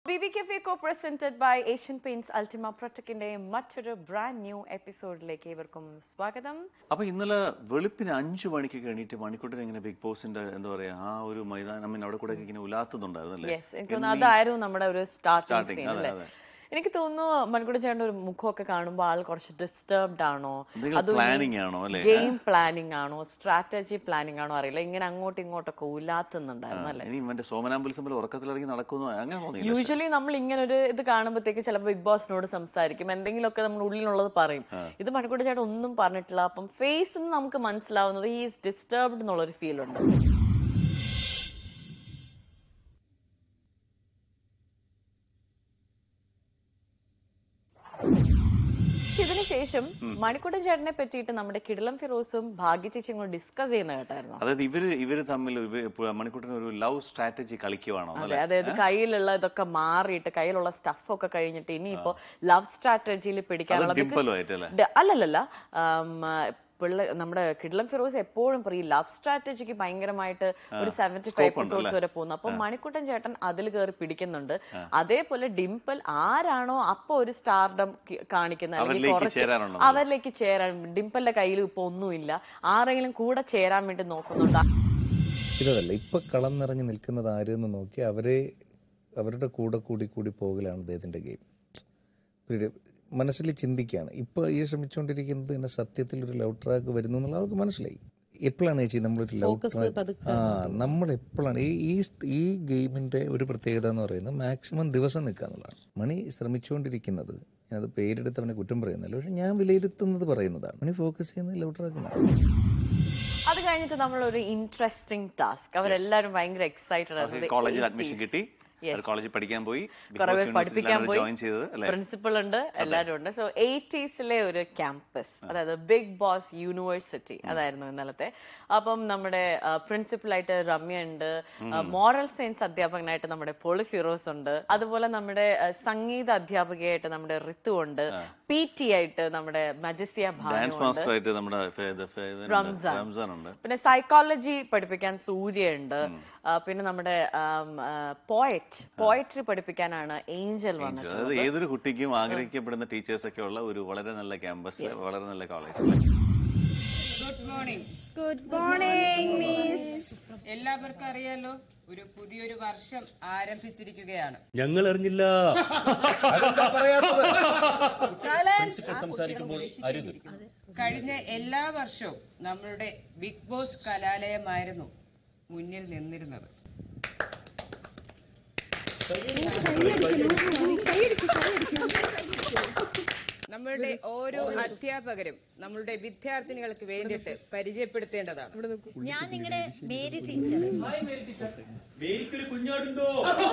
B B K co presented by Asian Paints Ultima പ്രൊട്ടക്കിന്റെ മറ്റൊരു brand new എപ്പിസോഡിലേക്ക് ഏവർക്കും സ്വാഗതം അപ്പൊ ഇന്നലെ വെളുപ്പിന് അഞ്ചു മണിക്ക് എണീറ്റ് മണിക്കൂട്ടിന് ഇങ്ങനെ ബിഗ് ബോസിന്റെ എന്താ പറയാ ആ ഒരു മൈതാനം I mean, അവിടെ കൂടെ ഇങ്ങനെ ഉലാത്തുന്നുണ്ടായിരുന്നു അല്ലേ യെസ് എനിക്ക് തോന്നുന്നു അതായിരുന്നു നമ്മുടെ ഒരു സ്റ്റാർട്ടിംഗ് Starting, സീൻ അതെ, അല്ലേ അതെ. എനിക്ക് തോന്നുന്നു മൺകുടി ചേട്ടൻ്റെ ഒരു മുഖമൊക്കെ കാണുമ്പോൾ ആൾ കുറച്ച് ഡിസ്റ്റർബ്ഡ് ആണോ എന്തെങ്കിലും പ്ലാനിങ് ആണോ അല്ലേ ഗെയിം പ്ലാനിങ് ആണോ സ്ട്രാറ്റജി പ്ലാനിങ് ആണോ അറിയില്ല ഇങ്ങനെ അങ്ങോട്ടും ഇങ്ങോട്ടൊക്കെ ഉലാത്തുന്നുണ്ടായിരുന്നു അല്ലേ ഇനി മറ്റേ സോമനാമ്പുലിസം പോലെ ഉറക്കത്തിലിറങ്ങി നടക്കുന്നു അങ്ങനെ തോന്നിയില്ല യൂഷ്വലി നമ്മൾ ഇങ്ങനെ ഒരു ഇത് കാണുമ്പോഴത്തേക്ക് ചിലപ്പോൾ ബിഗ് ബോസിനോട് സംസാരിക്കും എന്തെങ്കിലുമൊക്കെ നമ്മൾ ഉള്ളിലുള്ളത് പറയും ഇത് മണിക്കൂടെ ചേട്ടൻ ഒന്നും പറഞ്ഞിട്ടില്ല അപ്പം ഫേസ് നമുക്ക് മനസ്സിലാവുന്നത് ഈസ് ഡിസ്റ്റർബ്ഡ് എന്നുള്ളൊരു ഫീൽ ഉണ്ട് ഇതിനുശേഷം മണിക്കൂട്ടൻ ചേട്ടനെ പറ്റിയിട്ട് നമ്മുടെ കിടിലം ഫിറോസും ഭാഗ്യ ചേച്ചിയും കൂടെ ഡിസ്കസ് ചെയ്യുന്ന കേട്ടായിരുന്നു അതായത് ഇവര് ഇവര് തമ്മിൽ മണിക്കൂട്ടിന് ഒരു ലവ് സ്ട്രാറ്റജി കളിക്കുവാണോ അതെ അല്ലേ അതായത് കയ്യിലുള്ള ഇതൊക്കെ മാറിയിട്ട് കയ്യിലുള്ള സ്റ്റഫ് ഒക്കെ കഴിഞ്ഞിട്ട് ഇനിയിപ്പോ ലവ് സ്ട്രാറ്റജിയിൽ പിടിക്കാനുള്ള because- ഡിംപലുമായിട്ടല്ലേ ഡ- അല്ലല്ലല്ല ആം, ആ, പിള്ള നമ്മുടെ കിഡ്ലം ഫിറോസ് എപ്പോഴും പറയും ലവ് സ്ട്രാറ്റജിക്ക് ഭയങ്കരമായിട്ട് ഒരു സെവന്റി ഫൈവ് എപ്പിസോഡ്സ് വരെ പോകുന്നു അപ്പൊ മണിക്കുട്ടൻ ചേട്ടൻ അതിൽ കയറി പിടിക്കുന്നുണ്ട് അതേപോലെ ഡിംപിൾ ആരാണോ അപ്പൊ ഒരു സ്റ്റാർഡം കാണിക്കുന്ന അല്ലെങ്കിൽ അവരിലേക്ക് കുറച്ച് ചേരാനുണ്ടോ? അവരിലേക്ക് ചേരാൻ ഡിംപിളിന്റെ കയ്യിൽ ഇപ്പൊ ഒന്നുമില്ല ആരെങ്കിലും കൂടെ ചേരാൻ വേണ്ടി നോക്കുന്നുണ്ട് ഇതല്ല ഇപ്പൊ കളം നിറഞ്ഞു നിൽക്കുന്നത് ആരെന്ന് നോക്കി അവരെ അവരുടെ കൂടെ കൂടി കൂടി പോകലാണ് അദ്ദേഹത്തിന്റെ ഗെയിം ഒരു മനസ്സിൽ ചിന്തിക്കുകയാണ് ഇപ്പോൾ ഈ ശ്രമിച്ചുകൊണ്ടിരിക്കുന്നത് തന്നെ സത്യത്തിൽ ഒരു ലവ് ട്രാക്ക് വരുന്നു എന്നുള്ള അവർക്ക് മനസ്സിലായി എപ്പോഴാണ് ചേച്ചി നമ്മളൊരു ലവ് ട്രാക്ക് ആ നമ്മൾ എപ്പോഴാണ് ഈ ഈ ഈ ഗെയിമിന്റെ ഒരു പ്രത്യേകത എന്ന് പറയുന്നത് മാക്സിമം ദിവസം നിൽക്കുക എന്നുള്ളതാണ് മണി ശ്രമിച്ചുകൊണ്ടിരിക്കുന്നത് അത് പേരെടുത്ത് അവനെ കുറ്റം പറയുന്നില്ല പക്ഷെ ഞാൻ വിലയിരുത്തുന്നത് പറയുന്നതാണ് മണി ഫോക്കസ് ചെയ്യുന്നത് ലവ് ട്രാക്കിനാണ് അത് കഴിഞ്ഞിട്ട് നമ്മൾ ഒരു ഇൻട്രസ്റ്റിംഗ് ടാസ്ക് അവരെല്ലാരും ഭയങ്കര എക്സൈറ്റഡ് ആയിരുന്നു കോളേജിൽ അഡ്മിഷൻ കിട്ടി കോളേജിൽ പഠിക്കാൻ പോയി Big കുറെ Boss പേര് പഠിപ്പിക്കാൻ University ലാണ് പോയി ജോയിൻ ചെയ്തത് അല്ലേ പ്രിൻസിപ്പൾ ഉണ്ട് എല്ലാവരും ഉണ്ട് സോ എയ്റ്റീസിലെ ഒരു ക്യാമ്പസ് അതായത് ബിഗ് ബോസ് യൂണിവേഴ്സിറ്റി അതായിരുന്നു ഇന്നലത്തെ അപ്പം നമ്മുടെ പ്രിൻസിപ്പളായിട്ട് രമ്യ ഉണ്ട് മോറൽ സയൻസ് അധ്യാപകനായിട്ട് നമ്മുടെ പോളി ഫിറോസ് ഉണ്ട് അതുപോലെ നമ്മുടെ ആ, സംഗീത അധ്യാപികയായിട്ട് നമ്മുടെ ഋതു ഉണ്ട് പി ടി ആയിട്ട് നമ്മുടെ മജസിയ ഭാനു ഡാൻസ് മാസ്റ്റർ ആയിട്ട് നമ്മുടെ ഫെ- ഇത് ഫെ- ഇതിനുണ്ട്. റംസാൻ. റംസാൻ ഉണ്ട് പിന്നെ സൈക്കോളജി പഠിപ്പിക്കാൻ സൂര്യ ഉണ്ട് ആ, പിന്നെ നമ്മുടെ പോയറ്റ് പോയട്രി പഠിപ്പിക്കാനാണ് ഏഞ്ചൽ വന്നത് അതായത് ഏതൊരു കുട്ടിക്കും ആഗ്രഹിക്കപ്പെടുന്ന ടീച്ചേഴ്സ് ഒക്കെ ഉള്ള ഒരു വളരെ നല്ല ക്യാമ്പസ് വളരെ നല്ല college good morning good morning miss എല്ലാവർക്കും അറിയാലോ ഒരു പുതിയൊരു വർഷം ആരംഭിച്ചിരിക്കുകയാണ് ഞങ്ങൾ അറിഞ്ഞില്ല സംസാരിക്കുമ്പോൾ അരുത് കഴിഞ്ഞ എല്ലാ വർഷവും നമ്മളുടെ ബിഗ് ബോസ് കലാലയമായിരുന്നു മുന്നിൽ നിന്നിരുന്നത് നമ്മളുടെ ഓരോ അധ്യാപകരും നമ്മളുടെ വിദ്യാർത്ഥിനികൾക്ക് വേണ്ടിയിട്ട് പരിചയപ്പെടുത്തേണ്ടതാണ് ഞാൻ നിങ്ങളുടെ മേരി ടീച്ചർ മേരിക്കൊരു കുഞ്ഞാടുണ്ടോ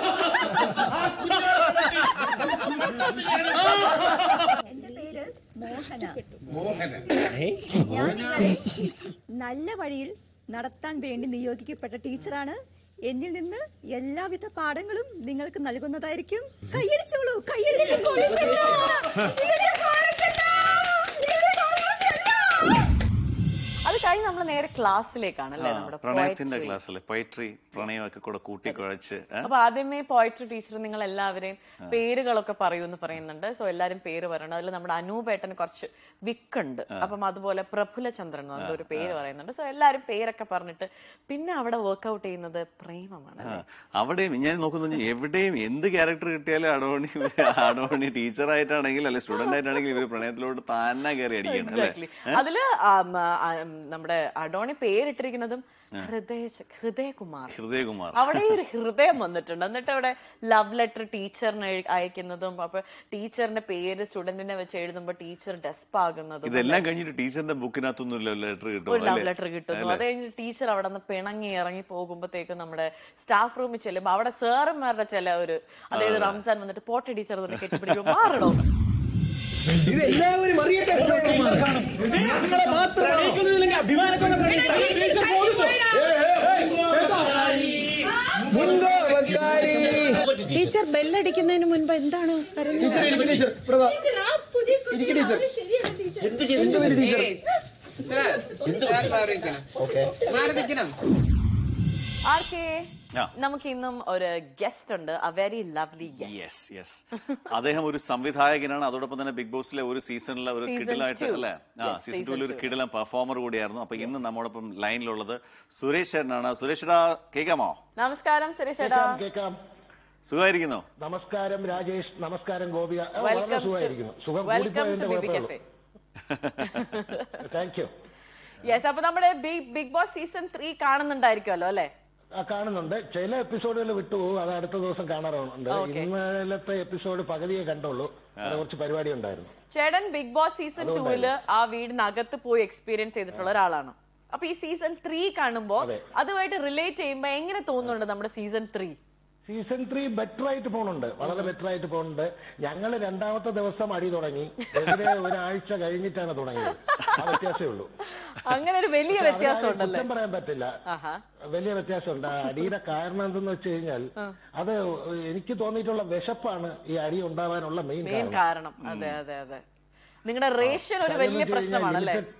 എന്റെ പേര് മോഹന ഞാൻ നിങ്ങളെ നല്ല വഴിയിൽ നടത്താൻ വേണ്ടി നിയോഗിക്കപ്പെട്ട ടീച്ചറാണ് എന്നിൽ നിന്ന് എല്ലാവിധ പാഠങ്ങളും നിങ്ങൾക്ക് നൽകുന്നതായിരിക്കും കൈയടിച്ചോളൂ കൈയടിച്ചോളൂ ഇതിനെ കാണിച്ചല്ലോ! ഇതിനെ കാണിച്ചല്ലോ! അത് കഴിഞ്ഞ് നമ്മൾ നേരെ ക്ലാസ്സിലേക്കാണ് അല്ലേ നമ്മുടെ പ്രണയത്തിന്റെ poetry. ക്ലാസ്സിലെ പൊയട്രി പ്രണയമൊക്കെ കൂടെ കൂട്ടിക്കുഴച്ച് ഏ? അപ്പൊ ആദ്യമേ പോയട്രി ടീച്ചർ നിങ്ങൾ എല്ലാവരെയും പേരുകളൊക്കെ പറയൂന്ന് പറയുന്നുണ്ട് സോ എല്ലാരും പേര് പറയണം അതിൽ നമ്മുടെ അനൂപേട്ടന് കുറച്ച് വിക്കുണ്ട് അപ്പം അതുപോലെ പ്രഫുല ചന്ദ്രൻ എന്ന് പറഞ്ഞ ഒരു പേര് പറയുന്നുണ്ട് സോ എല്ലാരും പേരൊക്കെ പറഞ്ഞിട്ട് പിന്നെ അവിടെ വർക്ക്ഔട്ട് ചെയ്യുന്നത് പ്രേമമാണ് ആ, അവിടെയും ഞാൻ നോക്കുന്നു എവിടെയും എന്ത് ക്യാരക്ടർ കിട്ടിയാലും അടോണി അടോണി ടീച്ചറായിട്ടാണെങ്കിൽ അല്ലെ സ്റ്റുഡന്റ് ആയിട്ടാണെങ്കിൽ ഇവര് പ്രണയത്തിലോട്ട് തന്നെ കയറി അടിക്കണം അല്ലേ Exactly. അതില് ആം, ആ, ഉം, നമ്മുടെ അഡോണി പേരിട്ടിരിക്കുന്നതും ഹൃദയ ഹൃദയകുമാർ ഹൃദയകുമാർ അവിടെ ഒരു ഹൃദയം വന്നിട്ടുണ്ട് എന്നിട്ട് അവിടെ ലവ് ലെറ്റർ ടീച്ചറിന് എഴു- അയക്കുന്നതും അപ്പൊ ടീച്ചറിന്റെ പേര് സ്റ്റുഡന്റിനെ വെച്ച് എഴുതുമ്പോ ടീച്ചർ ഡെസ്പ് ആകുന്നതും ഇതെല്ലാം കഴിഞ്ഞിട്ട് ടീച്ചറിന്റെ ബുക്കിനകത്തൊന്നും ലെറ്റർ കിട്ടും ഒരു ലവ് ലെറ്റർ കിട്ടുന്നു അത് കഴിഞ്ഞ് ടീച്ചർ അവിടെ നിന്ന് പിണങ്ങി ഇറങ്ങി പോകുമ്പോഴത്തേക്കും നമ്മുടെ സ്റ്റാഫ് റൂമിൽ ചെല്ലുമ്പോൾ അവിടെ സാറന്മാരുടെ ചില ഒരു അതായത് റംസാൻ വന്നിട്ട് പോട്ടെ ടീച്ചർ തന്നെ കെട്ടിപ്പിടിക്കും മാറണോ ഇതെല്ലാവരും അറിയട്ടെ നിങ്ങളെ മാത്രം മുൻകോപക്കാരി ടീച്ചർ ബെല്ലടിക്കുന്നതിന് മുൻപ് എന്താണ് കരഞ്ഞത്? ടീച്ചർ ഇവിടെ വാ. ഇരിക്ക് ടീച്ചർ എന്ത് പറ്റി ടീച്ചർ ഏയ്, സാർ, സാർ മാറി നിൽക്കണം. മാറി നിൽക്കണം ആർക്കെ ആ. നമുക്ക് ഇന്നും ഒരു ഗസ്റ്റ് ഉണ്ട് a very lovely guest yes yes അദ്ദേഹം ഒരു സംവിധായകനാണ് അതോടൊപ്പം തന്നെ ബിഗ് ബോസിലെ ഒരു സീസണിലെ ഒരു Season കിടിലായിട്ട് two. അല്ലേ ആ Yes, സീസൺ season ടൂവിൽ ഒരു two. കിടിലൻ പെർഫോമർ കൂടിയായിരുന്നു അപ്പൊ ഇന്ന് നമ്മോടൊപ്പം ലൈനിലുള്ളത് സുരേഷ് ചേട്ടനാണ് സുരേഷ് ചേട്ടാ കേൾക്കാമോ നമസ്കാരം സുരേഷ് ചേട്ടാ കേൾക്കാം സുഖമായിരിക്കുന്നു നമസ്കാരം രാജേഷ് നമസ്കാരം ഗോപിക ആ, വളരെ വെൽക്കം സുഖമായിരിക്കുന്നു സുഖം welcome to B B cafe thank you yes അപ്പൊ നമ്മുടെ Bigg Bigg Boss season three കാണുന്നുണ്ടായിരിക്കുമല്ലോ അല്ലേ കാണുന്നുണ്ട് ചില എപ്പിസോഡുകൾ വിട്ടുപോകും അത് അടുത്ത ദിവസം കാണാറുണ്ട് Okay. ഇന്നലത്തെ എപ്പിസോഡ് പകുതിയെ കണ്ടുള്ളൂ അത് കുറച്ച് പരിപാടി ഉണ്ടായിരുന്നു ചേട്ടൻ ബിഗ് ബോസ് സീസൺ ടൂവില് ആ വീടിനകത്ത് പോയി എക്സ്പീരിയൻസ് ചെയ്തിട്ടുള്ള ഒരാളാണ് അപ്പൊ ഈ സീസൺ ത്രീ കാണുമ്പോ അതെ. അതുമായിട്ട് റിലേറ്റ് ചെയ്യുമ്പോ എങ്ങനെ തോന്നുന്നുണ്ട് നമ്മുടെ season three season three better ആയിട്ട് പോകുന്നുണ്ട് വളരെ ബെറ്റർ ആയിട്ട് പോകുന്നുണ്ട് ഞങ്ങൾ രണ്ടാമത്തെ ദിവസം അടി തുടങ്ങി എതിരെ ഒരാഴ്ച കഴിഞ്ഞിട്ടാണ് തുടങ്ങിയത് ആ വ്യത്യാസമേ ഉള്ളൂ അങ്ങനെ ഒരു വലിയ പക്ഷെ വ്യത്യാസം അതിനാരും ഉണ്ടല്ലേ കുറ്റം പറയാൻ പറ്റില്ല ആഹാ വലിയ വ്യത്യാസമുണ്ട് ആ അടിയുടെ കാരണം എന്തെന്ന് വെച്ച് കഴിഞ്ഞാൽ അത് എനിക്ക് തോന്നിയിട്ടുള്ള വിശപ്പാണ് ഈ അടി ഉണ്ടാവാനുള്ള മെയിൻ മെയിൻ കാരണം കാരണം അതെ അതെ അതെ നിങ്ങളുടെ റേഷൻ ഒരു കാര്യം വലിയ എന്ന് വെച്ച് കഴിഞ്ഞാൽ പ്രശ്നമാണല്ലേ ലിമിറ്റഡ്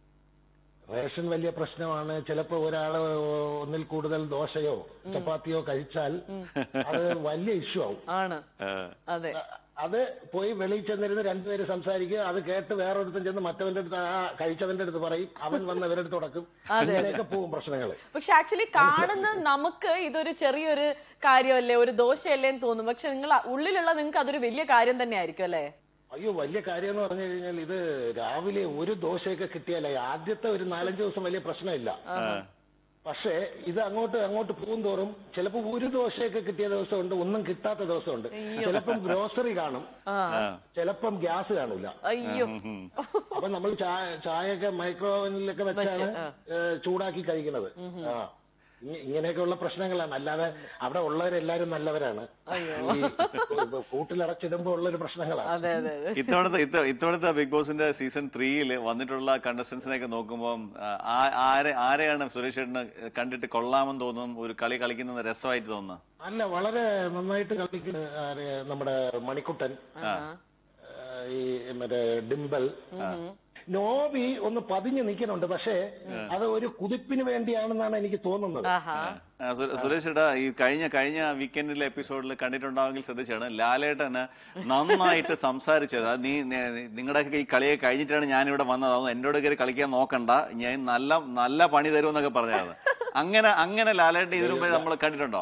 റേഷൻ വലിയ പ്രശ്നമാണ് ചിലപ്പോ ഒരാള് ഒന്നിൽ കൂടുതൽ ദോശയോ ചപ്പാത്തിയോ കഴിച്ചാൽ അത് വലിയ ഇഷ്യൂ ആവും ആണ് അതെ അത് പോയി വെളിയിൽ ചെന്നിരുന്ന് രണ്ടുപേര് സംസാരിക്കുക അത് കേട്ട് വേറൊരുത്തൻ ചെന്ന് മറ്റവന്റെ അടുത്ത് ആ കഴിച്ചവന്റെ അടുത്ത് പറയും അവൻ വന്ന് ഇവരെടുത്ത് തുടക്കും ഇങ്ങനെയൊക്കെ പോകും പ്രശ്നങ്ങൾ പക്ഷെ ആക്ച്വലി കാണുന്ന നമുക്ക് ഇതൊരു ചെറിയൊരു കാര്യമല്ലേ ഒരു ദോഷയല്ലേ എന്ന് തോന്നും പക്ഷെ നിങ്ങൾ ഉള്ളിലുള്ള നിങ്ങൾക്ക് അതൊരു വലിയ കാര്യം തന്നെ ആയിരിക്കും അല്ലേ അയ്യോ വലിയ കാര്യം എന്ന് പറഞ്ഞു കഴിഞ്ഞാൽ ഇത് രാവിലെ ഒരു ദോശയൊക്കെ കിട്ടിയാലേ ആദ്യത്തെ ഒരു നാലഞ്ച് ദിവസം വലിയ പ്രശ്നമില്ല പക്ഷേ ഇത് അങ്ങോട്ട് അങ്ങോട്ട് പോകും തോറും ചിലപ്പോ ഒരു ദോശയൊക്കെ കിട്ടിയ ദിവസമുണ്ട് ഒന്നും കിട്ടാത്ത ദിവസമുണ്ട് ചിലപ്പം ഗ്രോസറി കാണും ചിലപ്പം ഗ്യാസ് കാണൂല അയ്യോ അപ്പൊ നമ്മൾ ചായ ചായയൊക്കെ മൈക്രോവനിലൊക്കെ വെച്ചാണ് ഏഹ്, ചൂടാക്കി കഴിക്കുന്നത് ആ ഇങ്ങ- ഇങ്ങനെയൊക്കെയുള്ള പ്രശ്നങ്ങളാണ് അല്ലാതെ അവിടെ ഉള്ളവരെല്ലാരും നല്ലവരാണ് ഈ കൂ- കൂട്ടിലടച്ചിടുമ്പോ ഉള്ളൊരു പ്രശ്നങ്ങളാണ് അതെ അതെ അതെ ഇത്തവണത്തെ ഇത്ത- ഇത്തവണത്തെ ബിഗ് ബോസിന്റെ സീസൺ ത്രീയിൽ വന്നിട്ടുള്ള കണ്ടസ്റ്റൻസിനെയൊക്കെ നോക്കുമ്പോൾ ആരെ ആരെയാണ് സുരേഷ് ചേട്ടന് കണ്ടിട്ട് കൊള്ളാമെന്ന് തോന്നും ഒരു കളി കളിക്കുന്നത് രസമായിട്ട് തോന്നുന്നത് അല്ല വളരെ നന്നായിട്ട് കളിക്കുന്ന ആര് നമ്മുടെ മണിക്കുട്ടൻ ആ, ഈ മറ്റേ ഡിംബൽ നോബി ഒന്ന് പതിഞ്ഞു നിൽക്കുന്നുണ്ട് പക്ഷേ അത് ഒരു കുതിപ്പിന് വേണ്ടിയാണെന്നാണ് എനിക്ക് തോന്നുന്നത് ആഹാ ആ, സു- സുരേഷ് ചേട്ടാ ഈ കഴിഞ്ഞ കഴിഞ്ഞ വീക്കെൻഡിലെ എപ്പിസോഡിൽ കണ്ടിട്ടുണ്ടാവെങ്കിൽ ശ്രദ്ധിച്ചാണ് ലാലേട്ടന് നന്നായിട്ട് സംസാരിച്ചത് അത് നീ നിങ്ങളുടെ ഈ കളിയെ കഴിഞ്ഞിട്ടാണ് ഞാൻ ഇവിടെ വന്നത് അതൊന്നും എന്നോട് കയറി കളിക്കാൻ നോക്കണ്ട ഞാൻ നല്ല നല്ല പണി തരും എന്നൊക്കെ പറഞ്ഞത് അങ്ങനെ അങ്ങനെ ലാലേട്ടൻ ഇതിനു മുമ്പേ നമ്മൾ കണ്ടിട്ടുണ്ടോ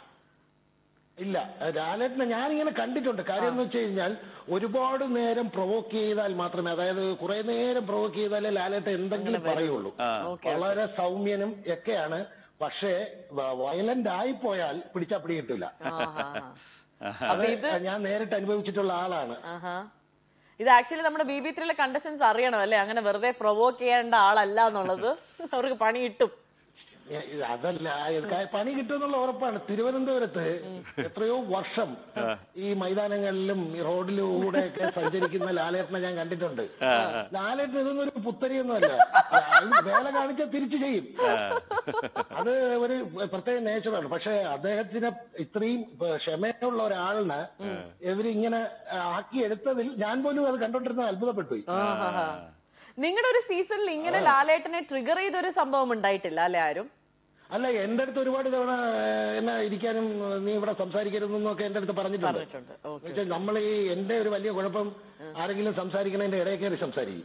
ഇല്ല ലാലേട്ടനെ ഞാനിങ്ങനെ കണ്ടിട്ടുണ്ട് കാര്യം എന്ന് വെച്ച് കഴിഞ്ഞാൽ ഒരുപാട് നേരം പ്രൊവോക്ക് ചെയ്താൽ മാത്രമേ അതായത് കുറെ നേരം പ്രൊവോക്ക് ചെയ്താലേ ലാലേട്ടൻ എന്തെങ്കിലും പറയുള്ളൂ വളരെ സൗമ്യനും ഒക്കെയാണ് പക്ഷേ വയലന്റ് ആയിപ്പോയാൽ പിടിച്ചാ പിടി കിട്ടില്ല ആഹാ അത് ഞാൻ നേരിട്ട് അനുഭവിച്ചിട്ടുള്ള ആളാണ് ആഹാ ഇത് ആക്ച്വലി നമ്മുടെ ബി ബി ത്രീയിലെ കണ്ടസ്റ്റൻസ് അറിയണം അല്ലേ അങ്ങനെ വെറുതെ പ്രൊവോക്ക് ചെയ്യേണ്ട ആളല്ല എന്നുള്ളത് അവർക്ക് പണി കിട്ടും ഏ- ഇത് അതല്ല ഇത് ക- പണി കിട്ടുമെന്നുള്ള ഉറപ്പാണ് തിരുവനന്തപുരത്ത് എത്രയോ വർഷം ഈ മൈതാനങ്ങളിലും ഈ റോഡിലൂടെ ഒക്കെ സഞ്ചരിക്കുന്ന ലാലേട്ടനെ ഞാൻ കണ്ടിട്ടുണ്ട് ലാലേട്ടൻ ഇതൊന്നും ഒരു പുത്തരിയൊന്നുമല്ല അത് വേല കാണിച്ചാൽ തിരിച്ചു ചെയ്യും അത് ഒരു പ്രത്യേക നേച്ചറാണ് പക്ഷെ അദ്ദേഹത്തിന് ഇത്രയും ക്ഷമയുള്ള ഒരാളിനെ ഇവരിങ്ങനെ ആക്കിയെടുത്തതിൽ ഞാൻ പോലും അത് കണ്ടോണ്ടിരുന്ന അത്ഭുതപ്പെട്ടു നിങ്ങളുടെ ഒരു സീസണിൽ ഇങ്ങനെ ലാലേട്ടനെ ട്രിഗർ ചെയ്ത ഒരു സംഭവം ഉണ്ടായിട്ടില്ല അല്ലെ ആരും അല്ല എന്റെ അടുത്ത് ഒരുപാട് തവണ ഏഹ്, എന്നെ ഇരിക്കാനും ഏഹ്, നീ ഇവിടെ സംസാരിക്കരുതെന്നൊക്കെ എന്റെ അടുത്ത് പറഞ്ഞിട്ടുണ്ട് പറഞ്ഞിട്ടുണ്ട് ഓക്കെ എന്നുവെച്ചാൽ നമ്മൾ ഈ എന്റെ ഒരു വലിയ കുഴപ്പം ആരെങ്കിലും സംസാരിക്കണതിന്റെ ഇടയിൽ കയറി സംസാരിക്കും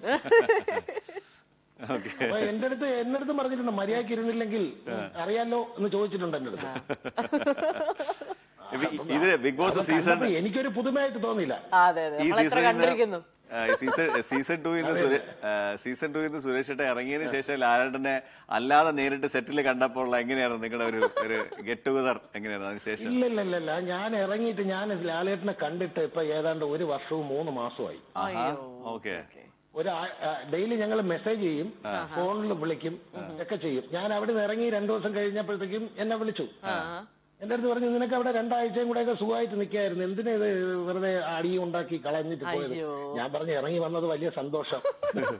ഓക്കെ അപ്പൊ എന്റെ അടുത്ത് എന്റെ അടുത്ത് പറഞ്ഞിട്ടുണ്ട് മര്യാദക്ക് ഇരുന്നില്ലെങ്കിൽ അറിയാലോ എന്ന് ചോദിച്ചിട്ടുണ്ട് എന്റെ അടുത്ത് ഇത് ബിഗ് ബോസ് അപ്പൊ സീസൺ കണ്ടപ്പോ എനിക്കൊരു പുതുമയായിട്ട് തോന്നിയില്ല അതെ അതെ ഈ നമ്മൾ എത്ര കണ്ടിരിക്കുന്നു സീസൺ സീസൺ ടു ഇന്ന് സീസൺ ടു ഇന്ന് സുരേഷ് ഏട്ടൻ ഇറങ്ങിയതിന് ശേഷം ലാലേട്ടനെ അല്ലാതെ നേരിട്ട് സെറ്റിൽ കണ്ടപ്പോൾ എങ്ങനെയായിരുന്നു നിങ്ങളുടെ ഒരു ഒരു ഗെറ്റ് ടുഗദർ എങ്ങനെയായിരുന്നു അതിനുശേഷം ഇല്ല ഇല്ല ഇല്ല ഇല്ല ഞാൻ ഇറങ്ങിയിട്ട് ഞാൻ ലാലേട്ടനെ കണ്ടിട്ട് ഇപ്പൊ ഏതാണ്ട് ഒരു വർഷവും മൂന്ന് മാസമായി ഓക്കെ ഒരു ഡെയിലി ഞങ്ങൾ മെസ്സേജ് ചെയ്യും ഫോണിൽ വിളിക്കും ഒക്കെ ചെയ്യും ഞാൻ അവിടെ നിന്ന് ഇറങ്ങി രണ്ടു ദിവസം കഴിഞ്ഞപ്പോഴത്തേക്കും എന്നെ വിളിച്ചു എന്റെ അടുത്ത് പറഞ്ഞു നിനക്ക് അവിടെ രണ്ടാഴ്ചയും കൂടെ ഒക്കെ സുഖമായിട്ട് നിൽക്കായിരുന്നു എന്തിനാ ഇത് വെറുതെ അടിയും ഉണ്ടാക്കി കളഞ്ഞിട്ട് പോയത് അയ്യോ. ഞാൻ പറഞ്ഞു ഇറങ്ങി വന്നത് വലിയ സന്തോഷം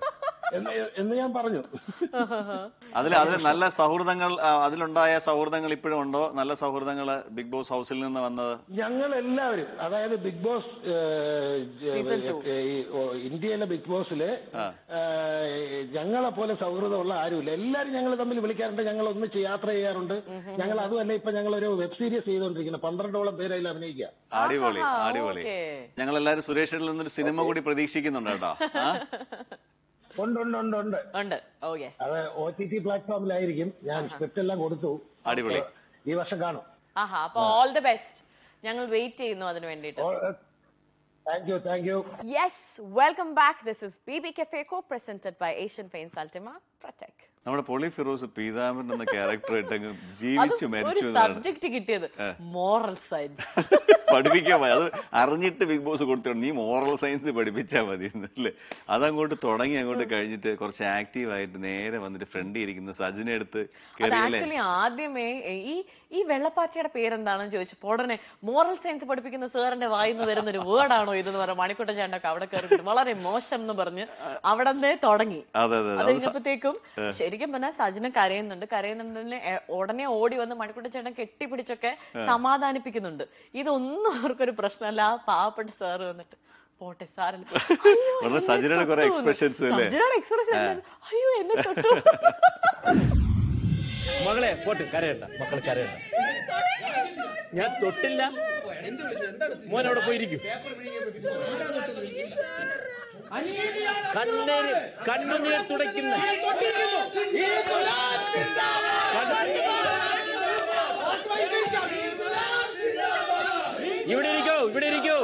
എന്ന് എന്ന് ഞാൻ പറഞ്ഞു അതിൽ അതിൽ നല്ല സൗഹൃദങ്ങൾ ആ, അതിലുണ്ടായ സൗഹൃദങ്ങൾ ഇപ്പോഴും ഉണ്ടോ നല്ല സൗഹൃദങ്ങൾ ബിഗ് ബോസ് ഹൗസിൽ നിന്ന് വന്നത് ഞങ്ങൾ എല്ലാവരും അതായത് ബിഗ് ബോസ് ഏഹ്, Season two. ഏഹ്, ഈ, ഓ, ഇന്ത്യയിലെ ബിഗ് ബോസില് ഏഹ്, ഞങ്ങളെ പോലെ സൗഹൃദമുള്ള ആരുമില്ല എല്ലാരും ഞങ്ങൾ തമ്മിൽ വിളിക്കാറുണ്ട് ഞങ്ങൾ ഒന്നിച്ച് യാത്ര ചെയ്യാറുണ്ട് ഞങ്ങൾ അതുമല്ല ഇപ്പൊ ഞങ്ങൾ ഒരു വെബ് സീരീസ് ചെയ്തുകൊണ്ടിരിക്കുന്നത് പന്ത്രണ്ടോളം പേര് അതിൽ അഭിനയിക്കുക അടിപൊളി ആഹാ, അടിപൊളി okay. ഞങ്ങൾ എല്ലാവരും സുരേഷിൽ നിന്നൊരു സിനിമ കൂടി പ്രതീക്ഷിക്കുന്നുണ്ട് കേട്ടോ ആ? ഉണ്ട് ഉണ്ട് ഉണ്ട് ഉണ്ട് ഉണ്ട് ഓ യെസ് അത് ഒ ടി ടി പ്ലാറ്റ്ഫോമിലായിരിക്കും ഞാൻ സ്ക്രിപ്റ്റ് എല്ലാം കൊടുത്തു അടിപൊളി ഈ വർഷം കാണും ആഹാ അപ്പൊ ഓൾ ദി ബെസ്റ്റ് ഞങ്ങൾ വെയിറ്റ് ചെയ്യുന്നു അതിന് വേണ്ടിയിട്ട് thank you thank you yes welcome back this is B B cafe co presented by Asian Paints Ultima Protek നമ്മുടെ പൊളി ഫിറോസ് പീതാമൻ എന്ന ക്യാരക്ടർ ഇട്ടങ്ങ് ജീവിച്ചു ഒരു മരിച്ചു എന്നാണ് സബ്ജക്ട് കിട്ടിയത് മോറൽ സയൻസ് പഠിപ്പിക്കാൻ മതി അത് അറിഞ്ഞിട്ട് ബിഗ് ബോസ് കൊടുത്തിട്ടുണ്ട് നീ മോറൽ സയൻസ് പഠിപ്പിച്ചാൽ മതി എന്നല്ലേ അതങ്ങോട്ട് തുടങ്ങി അങ്ങോട്ട് കഴിഞ്ഞിട്ട് കുറച്ച് ആക്റ്റീവ് ആയിട്ട് നേരെ വന്നിട്ട് ഫ്രണ്ട് ഇരിക്കുന്ന സജിനെ എടുത്ത് അത് കയറിയല്ലേ ആക്ച്വലി ആദ്യമേ ഈ ഈ വെള്ളപ്പാച്ചയുടെ പേരെന്താണെന്ന് ചോദിച്ചപ്പോൾ ഉടനെ മോറൽ സയൻസ് പഠിപ്പിക്കുന്ന സാറിന്റെ വായിന്ന് വരുന്ന ഒരു വേർഡാണോ ഇതെന്ന് പറയാം മണിക്കുട്ട ചേട്ടനൊക്കെ അവിടെ കയറി വളരെ മോശം എന്ന് പറഞ്ഞ് അവിടെ നിന്നേ തുടങ്ങി അതെ അതെ അത് അത് സ- കഴിഞ്ഞപ്പോഴത്തേക്കും ശരിക്കും പറഞ്ഞാൽ സജിന കരയുന്നുണ്ട് കരയുന്നുണ്ടെന്ന് എ- ഉടനെ ഓടി വന്ന് മണിക്കുട്ട ചേട്ടൻ കെട്ടിപ്പിടിച്ചൊക്കെ സമാധാനിപ്പിക്കുന്നുണ്ട് ഇതൊന്നും അവർക്കൊരു പ്രശ്നമല്ല ആ പാവപ്പെട്ട സാറ് വന്നിട്ട് പോട്ടെ സാറിൽ വളരെ സജിനയുടെ കുറെ expressions അല്ലേ? സജിനയുടെ എക്സ്പ്രഷൻ അയ്യോ എന്നെ തൊട്ടു മകളെ പോട്ട് കരയണ്ട മക്കൾ കരയണ്ട ഞാൻ തൊട്ടില്ല മോൻ അവിടെ പോയിരിക്കും കണ്ണീര് കണ്ണുനീർ തുടയ്ക്കുന്ന ഇവിടെ ഇരിക്കോ ഇവിടെ ഇരിക്കോ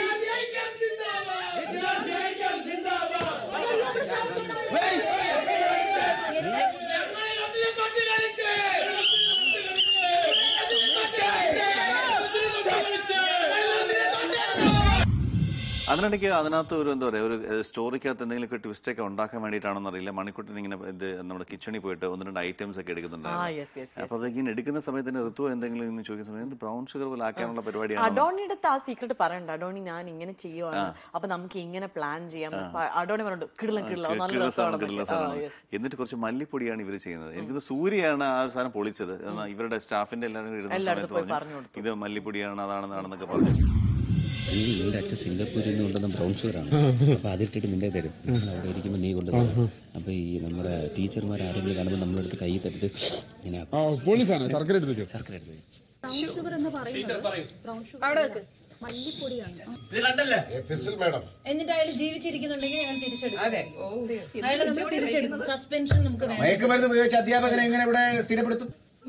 അതിനിടയ്ക്ക് അതിനകത്ത് ഒരു എന്താ പറയാ ഒരു സ്റ്റോറിക്കകത്ത് എന്തെങ്കിലും ട്വിസ്റ്റ് ഒക്കെ ഉണ്ടാക്കാൻ വേണ്ടിയിട്ടാണെന്ന് അറിയില്ല മണിക്കുട്ടൻ ഇങ്ങനെ ഇത് നമ്മുടെ കിച്ചണിൽ പോയിട്ട് ഒന്ന് രണ്ട് ഐറ്റംസ് ഒക്കെ ആ എടുക്കുന്നുണ്ടായിരുന്നു യെസ് യെസ് അപ്പൊ അതിങ്ങനെ എടുക്കുന്ന സമയത്ത് തന്നെ ഋതു എന്തെങ്കിലും ഇങ്ങനെ ചോദിക്കുന്ന സമയത്ത് ബ്രൗൺ ഷുഗർ പോലെ ആക്കാനുള്ള പരിപാടിയാണ് അഡോണിയുടെ അടുത്ത് ആ സീക്രട്ട് പറയണ്ട അഡോണി ഞാൻ ഇങ്ങനെ ചെയ്യുവാണ് അപ്പൊ നമുക്ക് ഇങ്ങനെ പ്ലാൻ ചെയ്യാം അപ്പൊ അഡോണി പറഞ്ഞു കിടിലം കിടിലം നല്ല കിടിലൻ സാധനം, രസമാണ് കിടിലൻ സാധനമാണ്. എന്നിട്ട് കുറച്ച് മല്ലിപ്പൊടിയാണ് ഇവർ ചെയ്യുന്നത് എനിക്കത് സൂര്യയാണ് ആ ഒരു സാധനം പൊളിച്ചത് എന്നാ ഇവരുടെ സ്റ്റാഫിന്റെ എല്ലാവരും ഇരുന്ന എല്ലായിടത്തും സമയത്ത് പോയി പറഞ്ഞു പറഞ്ഞു ഇത് മല്ലിപ്പൊടിയാണ് അതാണെന്നാണെന്നൊക്കെ പറഞ്ഞു ഈ നിന്റെ അച്ഛൻ സിംഗപ്പൂരിൽ നിന്ന് കൊണ്ടുവന്ന ബ്രൗൺ ഷുഗറാണ് അപ്പൊ അതിട്ടിട്ട് നിന്റെ തരും നമ്മൾ അവിടെ ഇരിക്കുമ്പോൾ നീ കൊണ്ടുവരും അപ്പൊ ഈ നമ്മുടെ ടീച്ചർമാർ ആരെങ്കിലും കാണുമ്പോൾ നമ്മളെടുത്ത് കൈ തട്ടിട്ട് ഇങ്ങനെ ആക്കും. പോലീസാണ് ശർക്കര എടുത്ത് വെച്ചോ ശർക്കര എടുത്ത് വരും. ബ്രൗൺ ഷുഗർ എന്ന് പറയുന്നത് ബ്രൗൺ ഷുഗർ മല്ലിപ്പൊടിയാണ് എന്നിട്ട് അയാൾ ജീവിച്ചിരിക്കുന്നുണ്ടെങ്കിൽ അയാൾ തിരിച്ചെടുക്കും അയാൾ നമ്മൾ തിരിച്ചെടുക്കും സസ്പെൻഷൻ നമുക്ക് വേണം മയക്കുമരുന്ന് ഉപയോഗിച്ച് അധ്യാപകനെ എങ്ങനെ ഇവിടെ സ്ഥിരപ്പെടുത്തും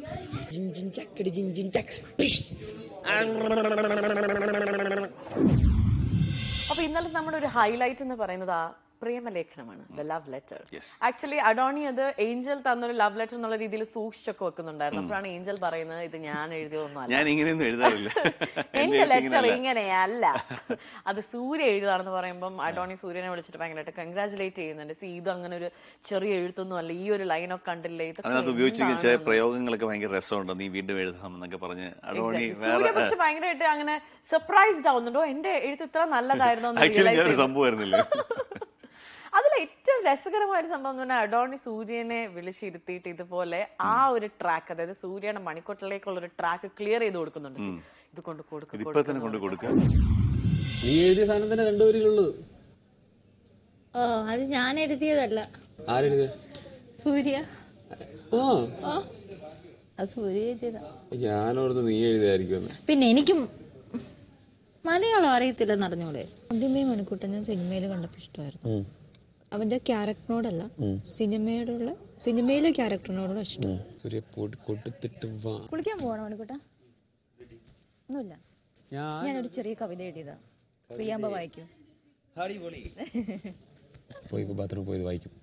അപ്പൊ ഇന്നലെ നമ്മുടെ ഒരു ഹൈലൈറ്റ് എന്ന് പറയുന്നത് ആ പ്രേമലേഖനമാണ് the love letter actually Adoney അത് ഏഞ്ചൽ തന്നൊരു ലവ് ലെറ്റർ എന്നുള്ള രീതിയിൽ സൂക്ഷിച്ചൊക്കെ വെക്കുന്നുണ്ടായിരുന്നു അപ്പോഴാണ് ഏഞ്ചൽ പറയുന്നത് ഇത് ഞാൻ എഴുതിയതൊന്നും ഞാൻ ഇങ്ങനെയൊന്നും എഴുതാറില്ല എന്റെ എന്റെ എഴുത്ത് ലെറ്റർ ഇങ്ങനെയല്ല. ഇങ്ങനെയല്ല അത് സൂര്യ എഴുതാണെന്ന് പറയുമ്പോൾ അഡോണി സൂര്യനെ വിളിച്ചിട്ട് ഭയങ്കരമായിട്ട് കൺഗ്രാചുലേറ്റ് ചെയ്യുന്നുണ്ട് സി ഇത് അങ്ങനെ ഒരു ചെറിയ എഴുത്തൊന്നും അല്ല ഈ ഒരു ലൈനൊക്കെ കണ്ടില്ലേ ഇതൊക്കെ അതിനകത്ത് ഉപയോഗിച്ചിരിക്കുന്ന ചില എന്താണെന്ന്. പ്രയോഗങ്ങളൊക്കെ ഭയങ്കര രസമുണ്ട് നീ വീണ്ടും എഴുതണം എന്നൊക്കെ പറഞ്ഞ് അടോണി Exactly. സൂര്യ വേറെ പക്ഷെ ഭയങ്കരമായിട്ട് അങ്ങനെ സർപ്രൈസ്ഡ് ആവുന്നുണ്ടോ എന്റെ എഴുത്ത് ഇത്ര നല്ലതായിരുന്നു എന്ന് ആക്ച്വലി realize ഞാനൊരു ചെയ്തു. സംഭവമായിരുന്നില്ലേ അതിൽ ഏറ്റവും രസകരമായ ഒരു സംഭവം എന്ന് പറഞ്ഞാൽ അഡോണി സൂര്യനെ വിളിച്ചിരുത്തിയിട്ട് ഇതുപോലെ ആ ഒരു ട്രാക്ക് അതായത് സൂര്യയുടെ മണിക്കൊട്ടിലേക്കുള്ള ഒരു ട്രാക്ക് ക്ലിയർ ചെയ്ത് കൊടുക്കുന്നുണ്ട് ഇത് കൊണ്ട് കൊടുക്കും ഇതിപ്പോ തന്നെ കൊണ്ട് കൊടുക്കുക നീ എഴുതിയ സാധനം തന്നെ രണ്ടുപേരിലുള്ളത് ഓ അത് ഞാൻ എഴുതിയതല്ല ആരെഴുതിയ സൂര്യ ആ ആ അത് സൂര്യ എഴുതിയതാ ഞാനോർത്ത് നീ എഴുതിയായിരിക്കും പിന്നെ എനിക്കും മലയാളം അറിയത്തില്ലെന്ന് അറിഞ്ഞൂടെ ആദ്യമേ മണിക്കൂട്ടൻ ഞാൻ സിനിമയിൽ കണ്ടപ്പോൾ ഇഷ്ടമായിരുന്നു അവന്റെ ക്യാരക്ടറിനോടല്ല സിനിമയോടുള്ള സിനിമയിലെ ക്യാരക്ടറിനോടുള്ള ഇഷ്ടം സൂര്യ പൊടി കൊടുത്തിട്ട് വാ കുളിക്കാൻ പോകണം മണിക്കൂട്ട ഒന്നുമില്ല ഞാൻ ഞാനൊരു ചെറിയ കവിത എഴുതിയതാ പ്രിയാമ്പ വായിക്കും പോയി ബാത്റൂമിൽ പോയി വായിക്കും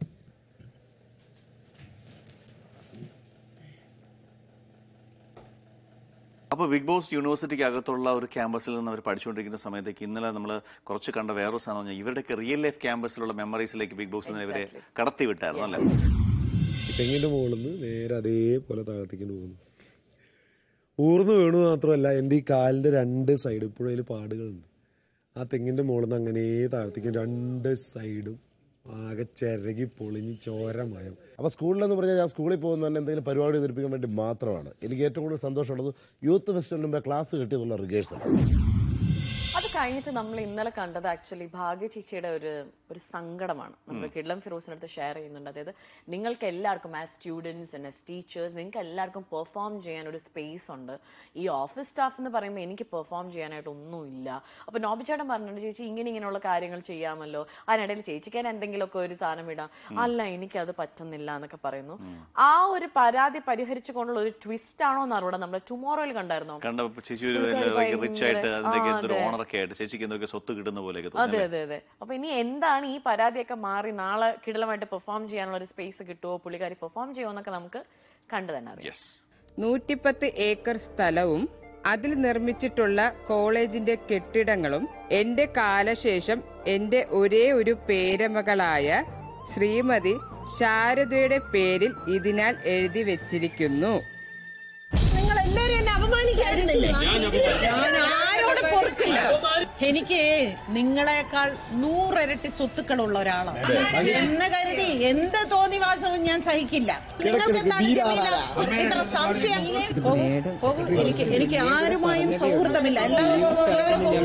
അപ്പോൾ ബിഗ് ബോസ് യൂണിവേഴ്സിറ്റിക്ക് അകത്തുള്ള ഒരു ക്യാമ്പസിൽ നിന്ന് അവർ പഠിച്ചുകൊണ്ടിരിക്കുന്ന സമയത്തേക്ക് ഇന്നലെ നമ്മൾ കുറച്ച് കണ്ട വേറൊരു സാധനം പറഞ്ഞാൽ ഇവരുടെയൊക്കെ റിയൽ ലൈഫ് ക്യാമ്പസിലുള്ള മെമ്മറീസിലേക്ക് ബിഗ് ബോസ് നിന്ന് ഇവരെ കടത്തി വിട്ടായിരുന്നു അല്ലേ തെങ്ങിന്റെ മുകളിൽ നിന്ന് നേരെ അതേപോലെ താഴത്തേക്ക് പോകുന്നു ഊർന്നു വീണു മാത്രമല്ല എൻ്റെ ഈ കാലിന്റെ രണ്ട് സൈഡ് ഇപ്പോഴും അതിൽ പാടുകളുണ്ട് ആ തെങ്ങിന്റെ മുകളിൽ നിന്ന് അങ്ങനെ താഴത്തേക്കും രണ്ട് സൈഡും ആകെ ചിരകി പൊളിഞ്ഞ് ചോരമയം അപ്പോൾ സ്കൂളിലെന്ന് പറഞ്ഞാൽ ഞാൻ സ്കൂളിൽ പോകുന്ന തന്നെ എന്തെങ്കിലും പരിപാടി അവതരിപ്പിക്കാൻ വേണ്ടി മാത്രമാണ് എനിക്ക് ഏറ്റവും കൂടുതൽ സന്തോഷമുള്ളത് യൂത്ത് ഫെസ്റ്റിവലിന് മുമ്പേ ക്ലാസ് കിട്ടിയതുള്ള റിഹേഴ്സൽ അത് കഴിഞ്ഞിട്ട് നമ്മൾ ഇന്നലെ കണ്ടത് ആക്ച്വലി ഭാഗ്യ ചേച്ചിയുടെ ഒരു ഒരു സങ്കടമാണ് നമ്മൾ കിഡ്ലം ഫിറോസിന്റെ അടുത്ത് ഷെയർ ചെയ്യുന്നുണ്ട് അതായത് നിങ്ങൾക്ക് എല്ലാവർക്കും as students and as teachers നിങ്ങൾക്ക് എല്ലാവർക്കും പെർഫോം ചെയ്യാൻ ഒരു സ്പേസ് ഉണ്ട് ഈ ഓഫീസ് സ്റ്റാഫ് എന്ന് പറയുമ്പോൾ എനിക്ക് പെർഫോം ചെയ്യാനായിട്ട് ഒന്നുമില്ല അപ്പൊ നോബിച്ചേട്ടൻ പറഞ്ഞിട്ടുണ്ട് ചേച്ചി ഇങ്ങനെ ഇങ്ങനെയുള്ള കാര്യങ്ങൾ ചെയ്യാമല്ലോ അതിനിടയിൽ ചേച്ചിക്കാൻ എന്തെങ്കിലുമൊക്കെ ഒരു സാധനം ഇടാം അല്ല എനിക്കത് പറ്റുന്നില്ല എന്നൊക്കെ പറയുന്നു ആ ഒരു പരാതി പരിഹരിച്ചുകൊണ്ടുള്ള ഒരു ട്വിസ്റ്റ് ആണോ എന്ന് അറിവിടെ നമ്മൾ ടുമോറോയിൽ കണ്ടായിരുന്നോ കണ്ടപ്പോ ചേച്ചി ഒരു ഭയങ്കര- റിച്ച് ആയിട്ട് അതിന്റെയൊക്കെ ആ, എന്തൊരു അതെ. ഓണറൊക്കെ ആയിട്ട് ചേച്ചിക്ക് എന്തൊക്കെ സ്വത്ത് കിട്ടുന്ന പോലെയൊക്കെ അതെ തോന്നി അതെ അതെ അപ്പൊ ഇനി എന്താണ് ഈ പരാതിയൊക്കെ മാറി നാളെ കിടലമായിട്ട് പെർഫോം ചെയ്യാനുള്ള ഒരു സ്പേസ് കിട്ടുമോ പുള്ളിക്കാരി പെർഫോം ചെയ്യുമോ എന്നൊക്കെ നമുക്ക് കണ്ടു തന്നെ അറിയാം യെസ് നൂറ്റിപ്പത്ത് ഏക്കർ സ്ഥലവും അതിൽ നിർമ്മിച്ചിട്ടുള്ള കോളേജിന്റെ കെട്ടിടങ്ങളും എന്റെ കാലശേഷം എന്റെ ഒരേ ഒരു പേരമകളായ ശ്രീമതി ശാരദയുടെ പേരിൽ ഇതിനാൽ എഴുതി വെച്ചിരിക്കുന്നു നിങ്ങൾ എല്ലാരും എന്നെ അപമാനിക്കായിരുന്നില്ലേ ഞാൻ ആരോട് പൊറുക്കില്ല എനിക്ക് നിങ്ങളെക്കാൾ നൂറിരട്ടി സ്വത്തുക്കളുള്ള ഒരാളാണ് എന്ന് കരുതി എന്ത് തോന്നിവാസവും ഞാൻ സഹിക്കില്ല നിങ്ങൾക്ക് എന്താണ് ജമീല ഇത്ര സംശയം പോകൂ, പോകൂ. എനിക്ക് എനിക്ക് ആരുമായും സൗഹൃദമില്ല എല്ലാവരും പോകും, എല്ലാവരും പോകും.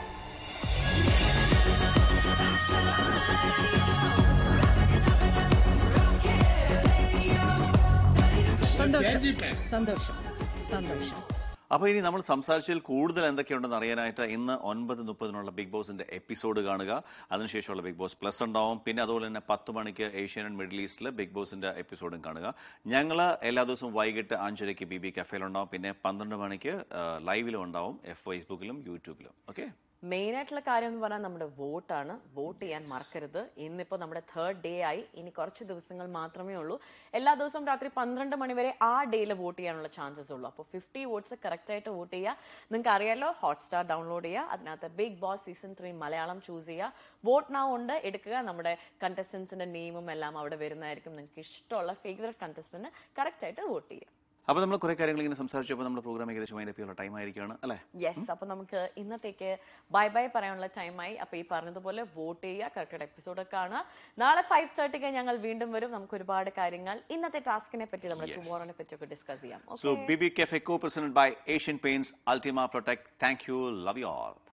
സന്തോഷം സന്തോഷം സന്തോഷം അപ്പോൾ ഇനി നമ്മൾ സംസാരിച്ചതിൽ കൂടുതൽ എന്തൊക്കെയുണ്ടെന്ന് അറിയാനായിട്ട് ഇന്ന് ഒൻപത് മുപ്പതിനുള്ള ബിഗ് ബോസിന്റെ എപ്പിസോഡ് കാണുക അതിനുശേഷമുള്ള ബിഗ് ബോസ് പ്ലസ് ഉണ്ടാവും പിന്നെ അതുപോലെ തന്നെ പത്ത് മണിക്ക് ഏഷ്യൻ ആൻഡ് മിഡിൽ ഈസ്റ്റിൽ ബിഗ് ബോസിന്റെ എപ്പിസോഡും കാണുക ഞങ്ങൾ എല്ലാ ദിവസവും വൈകിട്ട് അഞ്ചരയ്ക്ക് ബി ബി കഫേലുണ്ടാവും പിന്നെ പന്ത്രണ്ട് മണിക്ക് ലൈവിലും ഉണ്ടാവും എഫ് ഫേസ്ബുക്കിലും യൂട്യൂബിലും ഓക്കെ മെയിൻ ആയിട്ടുള്ള കാര്യം എന്ന് പറഞ്ഞാൽ നമ്മുടെ വോട്ടാണ് വോട്ട് ചെയ്യാൻ മറക്കരുത് ഇന്നിപ്പോൾ നമ്മുടെ തേർഡ് ഡേ ആയി ഇനി കുറച്ച് ദിവസങ്ങൾ മാത്രമേ ഉള്ളൂ എല്ലാ ദിവസവും രാത്രി പന്ത്രണ്ട് മണി വരെ ആ ഡേയിൽ വോട്ട് ചെയ്യാനുള്ള ചാൻസസ് ഉള്ളൂ അപ്പോൾ ഫിഫ്റ്റി വോട്ട്സ് കറക്റ്റ് ആയിട്ട് വോട്ട് ചെയ്യുക നിങ്ങൾക്ക് അറിയാലോ ഹോട്ട്സ്റ്റാർ ഡൗൺലോഡ് ചെയ്യുക അതിനകത്ത് Bigg Boss season three Malayalam choose ചെയ്യുക വോട്ട് നാ ഉണ്ട് എടുക്കുക നമ്മുടെ കണ്ടസ്റ്റൻസിന്റെ നെയിമും എല്ലാം അവിടെ വരുന്നതായിരിക്കും നിങ്ങൾക്ക് ഇഷ്ടമുള്ള ഫേവറേറ്റ് കണ്ടസ്റ്റന്റ് കറക്റ്റ് ആയിട്ട് വോട്ട് ചെയ്യുക അപ്പോൾ നമ്മൾ കുറേ കാര്യങ്ങൾ ഇങ്ങനെ സംസാരിച്ചപ്പോൾ നമ്മുടെ പ്രോഗ്രാം ഏകദേശം അതിൻ്റെ പേരുള്ള ടൈം ആയിരിക്കുകയാണ് അല്ലേ യെസ് അപ്പൊ നമുക്ക് ഇന്നത്തേക്ക് ബൈ ബൈ പറയാനുള്ള ടൈമായി അപ്പൊ ഈ പറഞ്ഞതുപോലെ വോട്ട് ചെയ്യുക കറക്റ്റ് എപ്പിസോഡ് കാണുക നാളെ ഫൈവ് തേർട്ടിക്ക് ഞങ്ങൾ വീണ്ടും വരും നമുക്ക് ഒരുപാട് കാര്യങ്ങൾ ഇന്നത്തെ ടാസ്കിനെ പറ്റി നമ്മുടെ ടുമോറോനെ പറ്റിയൊക്കെ ഡിസ്കസ് ചെയ്യാം So BB Cafe co-presented by Asian Paints, Ultima Protect. Thank you. Love you all.